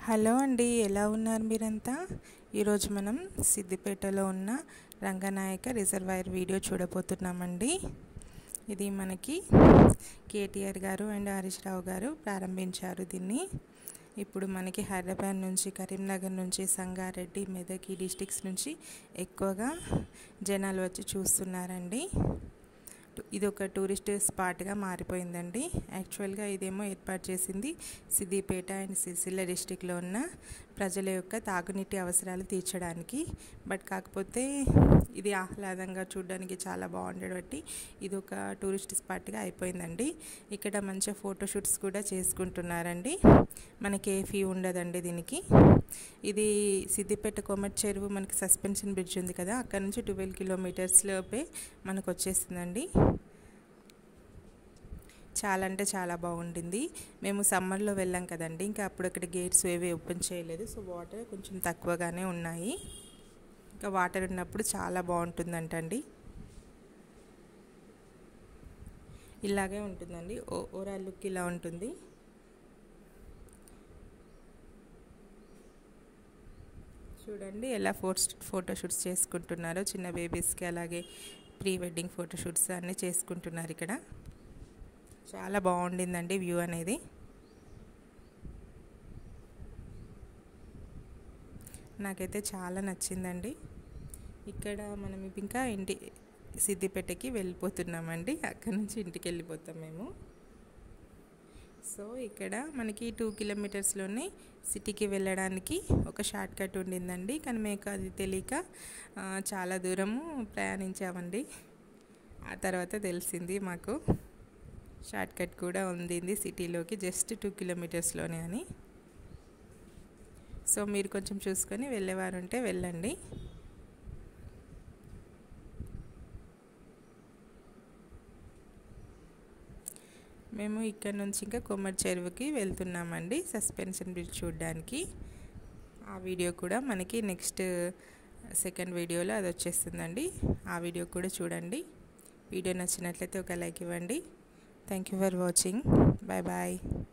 hello అండి ఎలా ఉన్నారు మీరంతా ఈరోజు మనం సిద్దిపేటలో ఉన్న రంగనాయక రిజర్వాయర్ వీడియో చూడబోతున్నామండి ఇది మనకి కేటీఆర్ గారు అండ్ హరీష్ రావు గారు ప్రారంభించారు దీన్ని ఇప్పుడు మనకి హైదరాబాద్ నుంచి కరీంనగర్ నుంచి సంగారెడ్డి మెదక్ ఈ డిస్టిక్స్ నుంచి ఎక్కువగా జనాలు వచ్చి చూస్తున్నారండి ఇది ఒక టూరిస్ట్ స్పాట్గా మారిపోయిందండి యాక్చువల్గా ఇదేమో ఏర్పాటు చేసింది సిద్దిపేట అండ్ సిరిసిల్ల డిస్టిక్లో ఉన్న ప్రజల యొక్క తాగునీటి అవసరాలు తీర్చడానికి బట్ కాకపోతే ఇది ఆహ్లాదంగా చూడడానికి చాలా బాగుండేటి ఇది ఒక టూరిస్ట్ స్పాట్గా అయిపోయిందండి ఇక్కడ మంచిగా ఫోటోషూట్స్ కూడా చేసుకుంటున్నారండి మనకి ఏ ఫీ ఉండదండి దీనికి ఇది సిద్దిపేట కొమట్ చెరువు మనకి సస్పెన్షన్ బ్రిడ్జ్ ఉంది కదా అక్కడ నుంచి ట్వెల్వ్ కిలోమీటర్స్లోపే మనకు వచ్చేసిందండి చాలా అంటే చాలా బాగుంటుంది మేము సమ్మర్లో వెళ్ళాం కదండి ఇంకా అప్పుడు అక్కడ గేట్స్ ఏవి ఓపెన్ చేయలేదు సో వాటర్ కొంచెం తక్కువగానే ఉన్నాయి ఇంకా వాటర్ ఉన్నప్పుడు చాలా బాగుంటుందంటండి ఇలాగే ఉంటుందండి ఓ ఓవరాల్ లుక్ ఇలా ఉంటుంది చూడండి ఎలా ఫోటో ఫోటోషూట్స్ చేసుకుంటున్నారో చిన్న బేబీస్కి అలాగే ప్రీ వెడ్డింగ్ ఫోటోషూట్స్ అన్నీ చేసుకుంటున్నారు ఇక్కడ చాలా బాగుండిందండి వ్యూ అనేది నాకైతే చాలా నచ్చిందండి ఇక్కడ మనం ఇంకా ఇంటి సిద్దిపేటకి వెళ్ళిపోతున్నామండి అక్కడ నుంచి ఇంటికి వెళ్ళిపోతాం మేము సో ఇక్కడ మనకి టూ కిలోమీటర్స్లోనే సిటీకి వెళ్ళడానికి ఒక షార్ట్ కట్ ఉండిందండి కానీ మీకు అది తెలియక చాలా దూరము ప్రయాణించామండి ఆ తర్వాత తెలిసింది మాకు షార్ట్ కట్ కూడా ఉంది సిటీలోకి జస్ట్ టూ కిలోమీటర్స్లోనే అని సో మీరు కొంచెం చూసుకొని వెళ్ళేవారు ఉంటే వెళ్ళండి మేము ఇక్కడ నుంచి ఇంకా కొమ్మరి చెరువుకి వెళ్తున్నామండి సస్పెన్షన్ బ్రిడ్జ్ చూడడానికి ఆ వీడియో కూడా మనకి నెక్స్ట్ సెకండ్ వీడియోలో అది వచ్చేస్తుందండి ఆ వీడియో కూడా చూడండి వీడియో నచ్చినట్లయితే ఒక లైక్ ఇవ్వండి thank you for watching bye bye